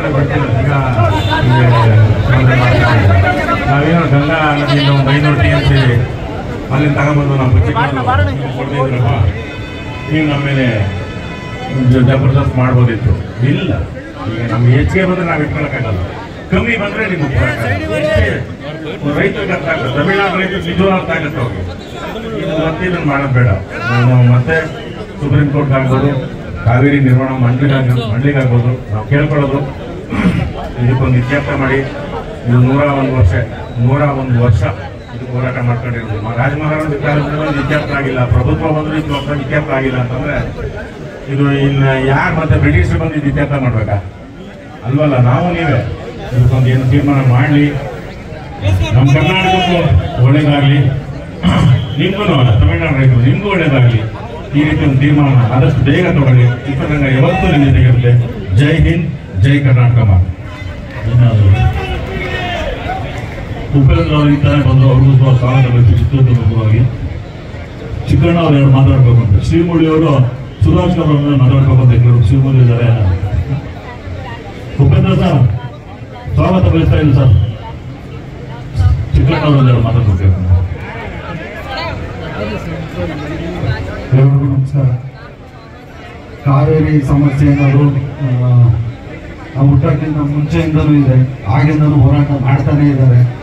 ತಮಿಳ್ನಾಡು ಬಿಟ್ಟಿಲ್ಲ ಈಗ ಹಿಂಗೆ ಸ್ಪರ್ಧೆ ಮಾಡ್ತಿದ್ದಾರೆ. ನಾವೇನೋ ಗಂಗಾ ನದಿಯಿಂದ ಒಂದು ಐನೂರು ಟಿ ಎಂ ಸಿ ಅಲ್ಲಿಂದ ತಗೊಂಬಂದು ನಾವು ಕೊಡ್ತಿದ್ರಪ್ಪ ನೀವು ನಮ್ಮ ಮೇಲೆ ಜ- ಜಬರ್ದಸ್ತ್ ಮಾಡ್ಬೋದಿತ್ತು ಇಲ್ಲ ಈಗ ನಮ್ಗೆ ಹೆಚ್ಚಿಗೆ ಬಂದ್ರೆ ನಾವು ಇಟ್ಕೊಳಕ್ಕಾಗಲ್ಲ ಕಮ್ಮಿ ಬಂದ್ರೆ ನಿಮ್ಗೆ ರೈತರಿಗೆ ಅರ್ಥ ಆಗುತ್ತೆ ತಮಿಳ್ನಾಡು ರೈತರಿಗೆ ನಿಜವಾಗ್ಲೂ ಅರ್ಥ ಆಗುತ್ತೆ ಅವ್ರಿಗೆ ಇದು ಮತ್ತೆ ಇದನ್ನ ಮಾಡೋದು ಬೇಡ ನಾವು ಮತ್ತೆ ಸುಪ್ರೀಂ ಕೋರ್ಟ್ ಆಗ್ಬೋದು ಕಾವೇರಿ ನಿರ್ವಹಣಾ ಮಂಡಳಿಗಾಗ ಮಂಡಳಿಗಾಗ್ಬೋದು ನಾವು ಕೇಳ್ಕೊಳ್ಳೋದು ಇದಕ್ಕೊಂದು ಇತ್ಯರ್ಥ ಮಾಡಿ ಇದು ನೂರ ಒಂದು ವರ್ಷ ನೂರ ಒಂದು ವರ್ಷ ಇದು ಹೋರಾಟ ಮಾಡ್ಕೊಂಡಿರೋದು ಮ- ರಾಜ ಮಹಾರಾಜ ಕಾಲದಲ್ಲಿ ಇದು ಇತ್ಯರ್ಥ ಆಗಿಲ್ಲ ಪ್ರಭುತ್ವ ಬಂದ್ರೆ ಇದು ವರ್ಷ ಇತ್ಯರ್ಥ ಆಗಿಲ್ಲ ಅಂತಂದ್ರೆ ಇದು ಇನ್ನು ಯಾರು ಮತ್ತೆ ಬ್ರಿಟಿಷರು ಬಂದು ಇದು ಇತ್ಯರ್ಥ ಮಾಡ್ಬೇಕಾ ಅಲ್ವಲ್ಲ ನಾವು ನೀವೇ ಇದಕ್ಕೊಂದು ಏನು ತೀರ್ಮಾನ ಮಾಡಲಿ ನಮ್ಮ ಕರ್ನಾಟಕಕ್ಕೂ ಒಳ್ಳೇದಾಗ್ಲಿ ನಿಮ್ಗೂ ತಮಿಳ್ನಾಡು ರೈತರು ನಿಮ್ಗೂ ಒಳ್ಳೇದಾಗ್ಲಿ ಈ ರೀತಿ ಒಂದು ತೀರ್ಮಾನ ಆದಷ್ಟು ಬೇಗ ತಗೊಳ್ಳಿ ಚಿತ್ರರಂಗ ಯಾವತ್ತೂ ನಿಮ್ಮ ಜೊತೆಗಿರುತ್ತೆ ಜೈ ಹಿಂದ್ ಜೈ ಕರ್ನಾಟಕ ಮಾತು ಧನ್ಯವಾದಗಳು ಉಪೇಂದ್ರ ಅವರು ಇದ್ದಾರೆ ಬಂದು ಅವ್ರಿಗೂ ಸಹ ಸ್ವಾಗತ ಬೇಕು ಚಿತ್ರದ ಪರವಾಗಿ ಚಿಕ್ಕಣ್ಣ ಅವ್ರು ಎರಡು ಮಾತಾಡ್ಬೇಕು ಅಂತ ಶ್ರೀಮುಳಿ ಅವರು ಸುರಾಜ್ ಅವರನ್ನ ಮಾತಾಡ್ಬೇಕು ಅಂತ ಕೆಲವರು ಶ್ರೀಮುಳಿ ಇದ್ದಾರೆ ಉಪೇಂದ್ರ ಸರ್ ಸ್ವಾಗತ ಬಯಸ್ತಾ ಇಲ್ಲ ಸರ್ ಚಿಕ್ಕಣ್ಣ ಅವರು ಎರಡು ಮಾತಾಡ್ಬೇಕು ಎಲ್ಲರಿಗೂ ನಮಸ್ಕಾರ ಕಾವೇರಿ ಸಮಸ್ಯೆ ಅನ್ನೋದು ಆ, ನಾವು ಹುಟ್ಟಕ್ಕಿಂತ ಮುಂಚೆಯಿಂದನೂ ಇದೆ ಆಗಿಂದನೂ ಹೋರಾಟ ಮಾಡ್ತಾನೆ ಇದ್ದಾರೆ